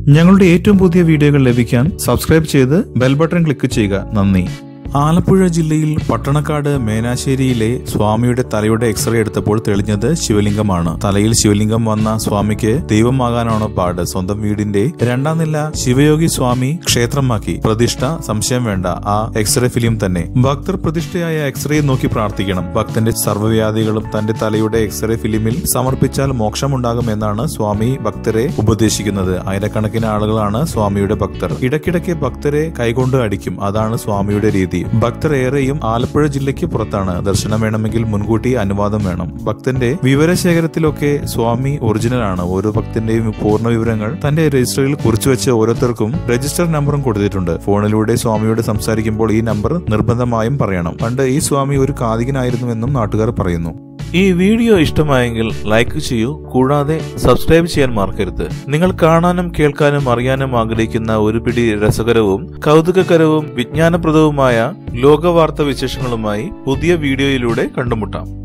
ഞങ്ങളുടെ ഏറ്റവും പുതിയ വീഡിയോകൾ ലഭിക്കാൻ സബ്സ്ക്രൈബ് ചെയ്ത് ബെൽ ബട്ടൺ ക്ലിക്ക് ചെയ്യുക നന്ദി ആലപ്പുഴ ജില്ലയിൽ പട്ടണക്കാട് മേനാശ്ശേരിയിലെ സ്വാമിയുടെ തലയുടെ എക്സ്റേ എടുത്തപ്പോൾ തെളിഞ്ഞത് ശിവലിംഗമാണ് തലയിൽ ശിവലിംഗം വന്ന സ്വാമിക്ക് ദൈവമാകാനാണോ പാട് സ്വന്തം വീടിന്റെ രണ്ടാം നില ശിവയോഗി സ്വാമി ക്ഷേത്രമാക്കി പ്രതിഷ്ഠ സംശയം വേണ്ട ആ എക്സ്റേ ഫിലിം തന്നെ ഭക്തർ പ്രതിഷ്ഠയായ എക്സ്റേ നോക്കി പ്രാർത്ഥിക്കണം ഭക്തന്റെ സർവ്വവ്യാധികളും തന്റെ തലയുടെ എക്സ്റേ ഫിലിമിൽ സമർപ്പിച്ചാൽ മോക്ഷമുണ്ടാകുമെന്നാണ് സ്വാമി ഭക്തരെ ഉപദേശിക്കുന്നത് ആയിരക്കണക്കിന് ആളുകളാണ് സ്വാമിയുടെ ഭക്തർ ഇടയ്ക്കിടയ്ക്ക് ഭക്തരെ കൈകൊണ്ട് അടിക്കും അതാണ് സ്വാമിയുടെ രീതി ഭക്തർ ഏറെയും ആലപ്പുഴ ജില്ലയ്ക്ക് പുറത്താണ് ദർശനം വേണമെങ്കിൽ മുൻകൂട്ടി അനുവാദം വേണം ഭക്തന്റെ വിവരശേഖരത്തിലൊക്കെ സ്വാമി ഒറിജിനൽ ആണ് ഓരോ ഭക്തന്റെയും പൂർണ്ണ വിവരങ്ങൾ തന്റെ രജിസ്റ്ററിൽ കുറിച്ചു വെച്ച് ഓരോരുത്തർക്കും രജിസ്റ്റർ നമ്പറും കൊടുത്തിട്ടുണ്ട് ഫോണിലൂടെ സ്വാമിയോട് സംസാരിക്കുമ്പോൾ ഈ നമ്പർ നിർബന്ധമായും പറയണം പണ്ട് ഈ സ്വാമി ഒരു കാതികനായിരുന്നുവെന്നും നാട്ടുകാർ പറയുന്നു ഈ വീഡിയോ ഇഷ്ടമായെങ്കിൽ ലൈക്ക് ചെയ്യൂ കൂടാതെ സബ്സ്ക്രൈബ് ചെയ്യാൻ മറക്കരുത് നിങ്ങൾ കാണാനും കേൾക്കാനും അറിയാനും ആഗ്രഹിക്കുന്ന ഒരു പിടി രസകരവും കൗതുകകരവും വിജ്ഞാനപ്രദവുമായ ലോകവാർത്ത വിശേഷങ്ങളുമായി പുതിയ വീഡിയോയിലൂടെ കണ്ടുമുട്ടാം